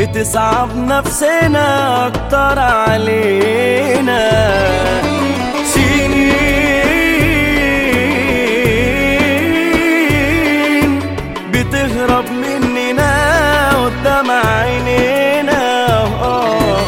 بتصعب نفسنا اكتر علينا سنين بتهرب مننا قدام عينينا آه،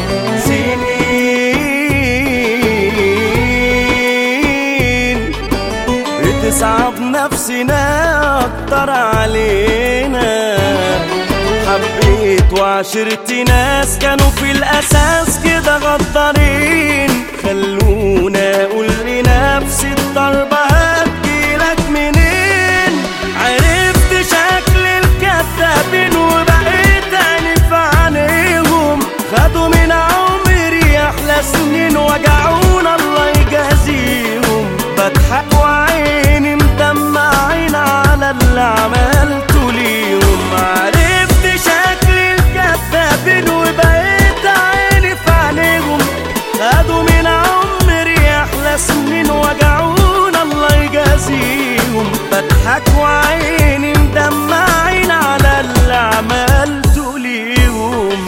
سنين بتصعب نفسنا اكتر علينا حبيت وعشرت ناس كانوا في الاساس كده غدارين خلونا اقول لنفسي الضربة هتجيلك منين عرفت شكل الكذابين وبقيت انف عينيهم خدوا من عمري احلى سنين وجعونا الله يجازيهم بضحك وعيني مدمعين على اللي عملته ليهم عرفت شكل الكذابين وبقيت عيني في عينيهم خدوا من عمري احلى سنين وجعونا الله يجازيهم بضحك وعيني مدمعين على اللي عملته ليهم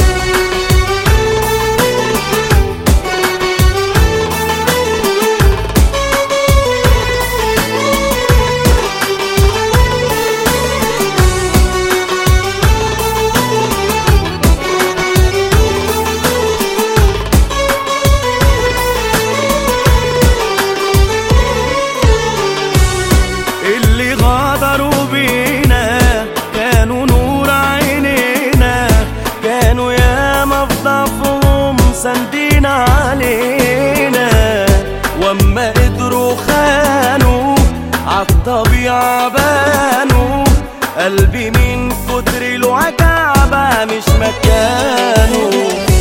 اللي غادروا بينا كانوا نور عينينا كانوا ياما في ضعفهم ساندين علينا واما قدروا خانوا عالطبيعة بانوا قلبي من كتر الوجع بقى مش مكانه